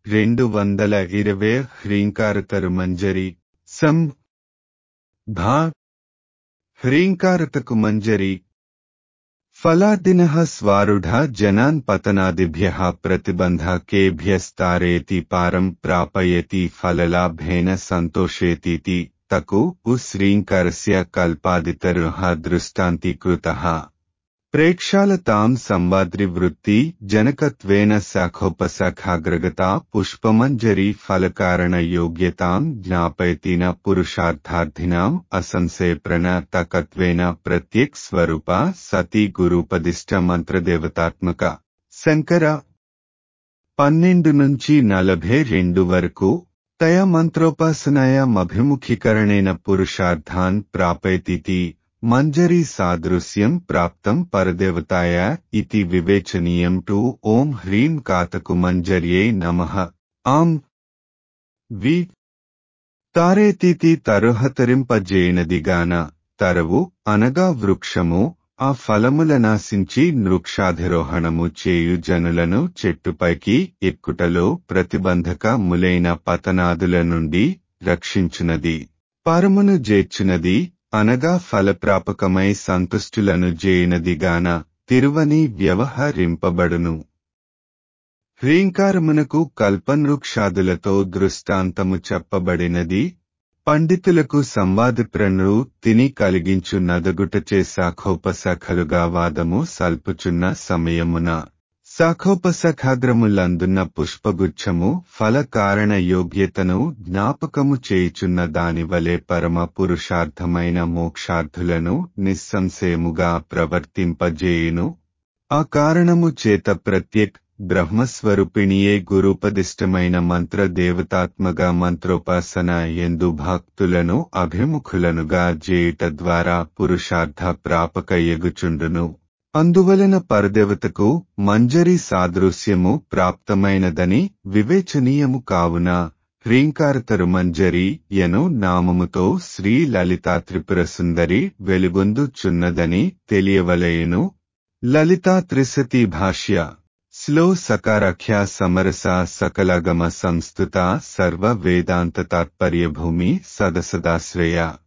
రెండు వందల ఇరవై హ్రీంకారతరు మంజరి సం భా హ్రీంకారతకు మంజరి ఫలాదిన స్వారుఢ జనాన్ పతనాదిభ్య ప్రతిబంధ కేభ్యస్తారేతి పారం ప్రాపయతి ఫలలాభేన సంతోషేతీతి తకు ఉశ్రీంకరస్య కల్పాదితరుః దృష్టాంతీకృతః ప్రేక్షాలతాం సంవాద్రివృత్తి జనకత్వేన శాఖోపశాఖాగ్రగతా పుష్పమంజరి ఫలకారణ యోగ్యతాం జ్ఞాపయతిన పురుషార్థార్థినాం అసంశయ ప్రణతకత్వేన ప్రత్యేక్ స్వరూప సతీ గురూపదిష్ట మంత్రదేవతాత్మక శంకర పన్నెండు నుంచి నలభై రెండు వరకు తయ మంత్రోపాసనాయామభిముఖీకరణేన పురుషార్థాన్ ప్రాపయతితి మంజరీ సాదృశ్యం ప్రాప్తం పరదేవతాయ ఇతి వివేచనీయం టు ఓం హ్రీం కాతకు మంజర్యై నమః ఆం వి తారేతితి తరుహతరింపజేయనదిగాన తరవు అనగా వృక్షము ఆ ఫలముల నాశించి వృక్షాధిరోహణము చేయు జనులను చెట్టుపైకి ఎక్కుటలో ప్రతిబంధక ములైన పతనాదుల నుండి రక్షించునది పరమును జేర్చునది అనగా ఫలప్రాపకమై సంతుష్టులను జేయనదిగాన తిరువని వ్యవహరింపబడును హ్రీంకారమునకు కల్పనృక్షాదులతో దృష్టాంతము చెప్పబడినది పండితులకు సంవాదిప్రణులు తిని కలిగించు నదగుటచే శాఖోపశాఖలుగా వాదము సల్పుచున్న సమయమున శాఖోపశాఖాగ్రములందున్న పుష్పగుచ్ఛము ఫల కారణ యోగ్యతను జ్ఞాపకము చేయుచున్న దానివలే పరమ పురుషార్థమైన మోక్షార్థులను నిస్సంశయముగా ప్రవర్తింపజేయును ఆ కారణము చేత ప్రత్యేక్ బ్రహ్మస్వరూపిణియే గురూపదిష్టమైన మంత్ర దేవతాత్మగా మంత్రోపాసన ఎందు భక్తులను అభిముఖులనుగా చేయుట ద్వారా పురుషార్థ ప్రాపక ఎగుచుండును అందువలన పరదేవతకు మంజరి సాదృశ్యము ప్రాప్తమైనదని వివేచనీయము కావున హ్రీంకారతరు మంజరి యను నామముతో శ్రీ లలితా త్రిపుర సుందరి వెలుగొందుచున్నదని తెలియవలయను లలితా త్రిశతి భాష్య స్లో సకారాఖ్య సమరస సకలగమ సంస్థుత సర్వ వేదాంత తాత్పర్య భూమి సదసదాశ్రయ